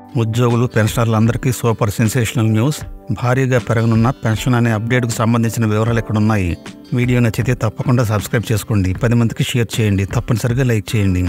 ఉద్యోగులు పెన్షనర్లందరికీ super sensational news భారీగా పెరగనున్న pension అనే అప్డేట్కు సంబంధించిన వివరాలు ఇక్కడ ఉన్నాయి వీడియో నచ్చితే తప్పకుండా సబ్స్క్రైబ్ చేసుకోండి పది మందికి షేర్ చేయండి తప్పనిసరిగా లైక్ చేయండి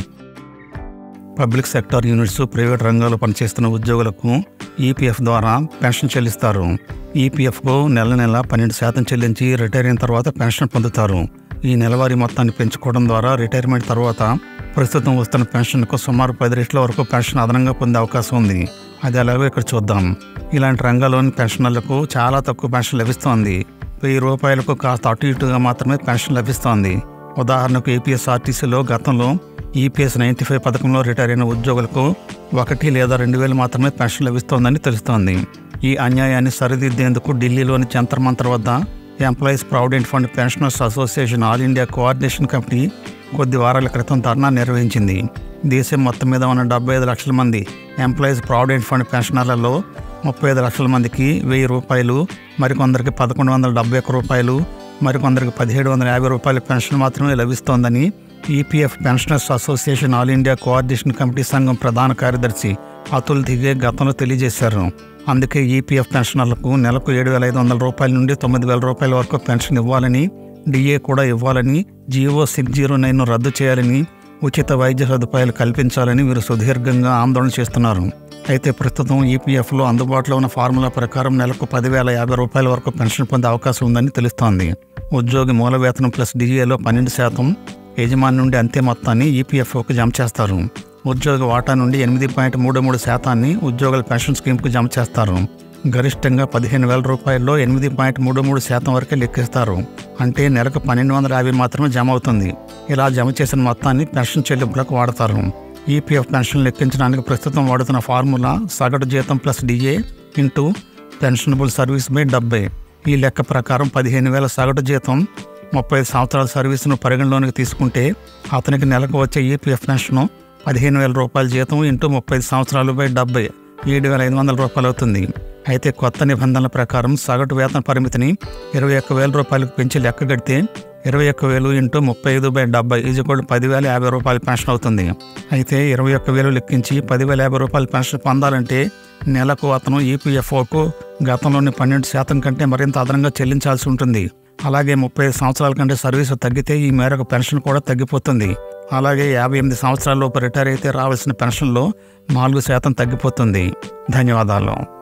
పబ్లిక్ సెక్టార్ యూనిట్స్ ప్రైవేట్ రంగాల్లో పనిచేస్తున్న ఉద్యోగులకు ఈపీఎఫ్ ద్వారా పెన్షన్ చెల్లిస్తారు ఈపీఎఫ్కు నెల నెల పన్నెండు శాతం చెల్లించి రిటైర్ అయిన తర్వాత పెన్షన్ పొందుతారు ఈ నెలవారీ మొత్తాన్ని పెంచుకోవడం ద్వారా రిటైర్మెంట్ తర్వాత ప్రస్తుతం వస్తున్న పెన్షన్కు సుమారు పది రెట్ల వరకు పెన్షన్ అదనంగా పొందే అవకాశం ఉంది అది ఎలాగో ఇక్కడ చూద్దాం ఇలాంటి రంగాల్లోని పెన్షనర్లకు చాలా తక్కువ పెన్షన్ లభిస్తోంది వెయ్యి రూపాయలకు కాస్త అటు ఇటుగా మాత్రమే పెన్షన్ లభిస్తోంది ఉదాహరణకు ఏపీఎస్ఆర్టీసీలో గతంలో ఈపీఎస్ నైంటీ ఫైవ్ పథకంలో రిటైర్ అయిన ఉద్యోగులకు ఒకటి లేదా రెండు వేలు మాత్రమే పెన్షన్ లభిస్తోందని తెలుస్తోంది ఈ అన్యాయాన్ని సరిదిద్దేందుకు ఢిల్లీలోని జంతర్ మంతర్ వద్ద employees provident fund pensioners association all India coordination committee కొద్ది వారాల క్రితం ధర్నా నిర్వహించింది దేశం మొత్తం మీద ఉన్న డెబ్బై ఐదు లక్షల మంది ఎంప్లాయీస్ ప్రావిడెంట్ ఫండ్ పెన్షనర్లలో ముప్పై ఐదు లక్షల మందికి వెయ్యి రూపాయలు మరికొందరికి పదకొండు వందల డెబ్బై ఒక్క రూపాయలు మరికొందరికి పదిహేడు వందల యాభై రూపాయల పెన్షన్ మాత్రమే లభిస్తోందని EPF pensioners association all India coordination committee సంఘం ప్రధాన కార్యదర్శి అతుల్ దిగే గతంలో తెలియజేశారు అందుకే ఈపీఎఫ్ పెన్షనర్లకు నెలకు ఏడు వేల ఐదు వందల రూపాయల నుండి తొమ్మిది వేల రూపాయల వరకు పెన్షన్ ఇవ్వాలని డిఏ కూడా ఇవ్వాలని జీవో సిక్స్ జీరో నైన్ను రద్దు చేయాలని ఉచిత వైద్య సదుపాయాలు కల్పించాలని వీరు సుదీర్ఘంగా ఆందోళన చేస్తున్నారు అయితే ప్రస్తుతం ఈపీఎఫ్లో అందుబాటులో ఉన్న ఫార్ములా ప్రకారం నెలకు పదివేల యాభై రూపాయల వరకు పెన్షన్ పొందే అవకాశం ఉందని తెలుస్తోంది ఉద్యోగి మూల వేతనం ప్లస్ డిఏలో పన్నెండు శాతం యజమాని నుండి అంతే మొత్తాన్ని ఈపీఎఫ్ఓకి జమ చేస్తారు ఉద్యోగ వాటా నుండి ఎనిమిది పాయింట్ మూడు మూడు శాతాన్ని ఉద్యోగుల పెన్షన్ స్కీమ్కు జమ చేస్తారు గరిష్టంగా పదిహేను వేల రూపాయల్లో ఎనిమిది పాయింట్ మూడు మూడు శాతం వరకే లెక్కిస్తారు అంటే నెలకు పన్నెండు వందల యాభై మాత్రమే జమ అవుతుంది ఇలా జమ చేసిన మొత్తాన్ని పెన్షన్ చెల్లింపులకు వాడతారు ఈపీఎఫ్ పెన్షన్ లెక్కించడానికి ప్రస్తుతం వాడుతున్న ఫార్ములా సగటు జీతం plus DA into pensionable service by డెబ్బై ఈ లెక్క ప్రకారం పదిహేను వేల సగటు జీతం ముప్పై ఐదు సంవత్సరాల సర్వీసును పరిగణలోనికి తీసుకుంటే అతనికి నెలకు వచ్చే ఈపీఎఫ్ పెన్షన్ పదిహేను వేల రూపాయల జీతం ఇంటూ ముప్పై ఐదు సంవత్సరాలు బై డెబ్బై ఏడు వేల ఐదు వందల రూపాయలు అవుతుంది అయితే కొత్త నిబంధనల ప్రకారం సగటు వేతన పరిమితిని ఇరవై ఒక్క వేల రూపాయలకు పెంచి లెక్క కడితే ఇరవై ఒక్క వేలు ఇంటూ ముప్పై ఐదు బై డెబ్బై ఈజ్ కూడా పదివేల యాభై రూపాయల పెన్షన్ అవుతుంది అయితే ఇరవై ఒక్క వేలు లెక్కించి పదివేల యాభై రూపాయల పెన్షన్ పొందాలంటే నెలకు అతను ఈపీఎఫ్ఓకు గతంలోని పన్నెండు శాతం కంటే మరింత అదనంగా చెల్లించాల్సి ఉంటుంది అలాగే ముప్పై ఐదు సంవత్సరాల కంటే సర్వీసు తగ్గితే ఈ మేరకు పెన్షన్ కూడా తగ్గిపోతుంది అలాగే యాభై ఎనిమిది సంవత్సరాల లోపు రిటైర్ అయితే రావాల్సిన పెన్షన్లో నాలుగు శాతం తగ్గిపోతుంది ధన్యవాదాలు